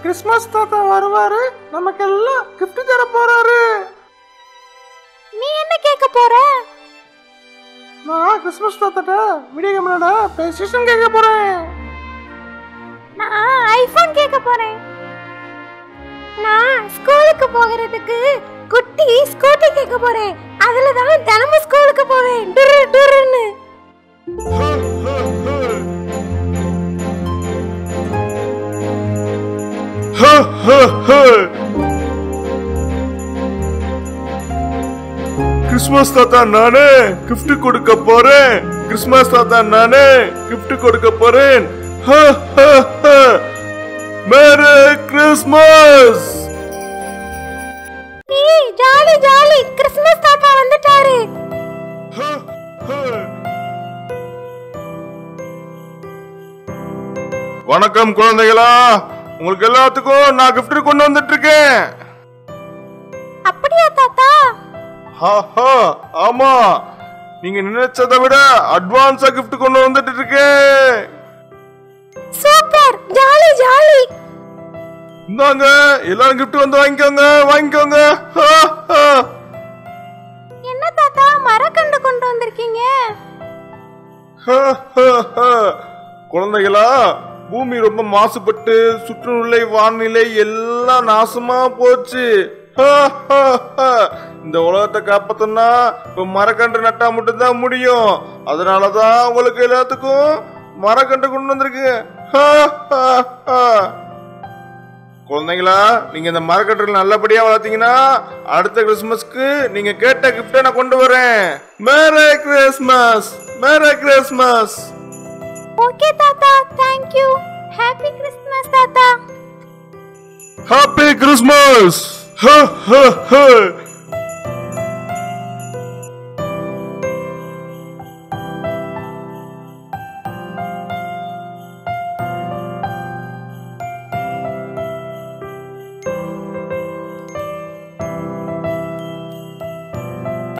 Christmas தாத்தா வருவாரு நமக்கெல்லாம் gift தர போறாரு நீ என்ன கேட்க போற நான் கிறிஸ்மஸ் தாத்தாட்ட வீடியோ கேமராட பிளே ஸ்டேஷன் கேட்க போறேன் நான் ஐபோன் கேட்க போறேன் நான் ஸ்கூலுக்கு போகிறதுக்கு குட்டி ஸ்கூட்டி கேட்க போறேன் அதுல தான் தினமும் ஸ்கூலுக்கு போவேன் டுரு டுருன்னு கிறிஸ்மஸ் தாத்தா நானே gift கொடுக்க போறேன் கிறிஸ்மஸ் தாத்தா நானே gift கொடுக்க போறேன் மேரி கிறிஸ்மஸ் ஏய் ஜாலி ஜாலி கிறிஸ்மஸ் தாத்தா வந்துட்டாரு வணக்கம் குழந்தைகளா உங்களுக்கு எல்லாத்துக்கும் நான் gift கொண்டு வந்துட்டு இருக்கேன் அப்படியா தாத்தா ஆஹா, ஆமா நீங்க நினைச்சதை விட அட்வான்ஸா gift கொண்டு வந்துட்டு இருக்கேன் சூப்பர் ஜாலி ஜாலி இந்தாங்க எல்லாரும் gift வந்து வாங்கிக்கோங்க வாங்கிக்கோங்க ஹா, ஹா. என்ன தாத்தா மரக்கண்டு கொண்டு வந்திருக்கீங்க ஹா, ஹா, ஹா. குழந்தைகளா பூமி ரொம்ப மாசுபட்டு சுற்றுநிலை வானிலை எல்லாம் நாசமா போச்சு ஹா, ஹா, ஹா. இந்த உலகத்தை காப்பாத்தனா இப்ப மரக்கன்று நட்டா மட்டும்தான் முடியும் அதனாலதான் உங்களுக்கு எல்லாத்துக்கும் மரக்கன்று கொண்டு வந்திருக்கு ஹா, ஹா, ஹா. குழந்தைங்களா நீங்க இந்த மரக்கன்றுகள் நல்லபடியா வளர்த்தீங்கன்னா அடுத்த கிறிஸ்மஸ்க்கு நீங்க கேட்ட கிஃப்ட நான் கொண்டு வரேன் merry Christmas merry Christmas okay தாத்தா தேங்க் யூ ஹாப்பி கிறிஸ்மஸ் தாத்தா ஹாப்பி கிறிஸ்மஸ்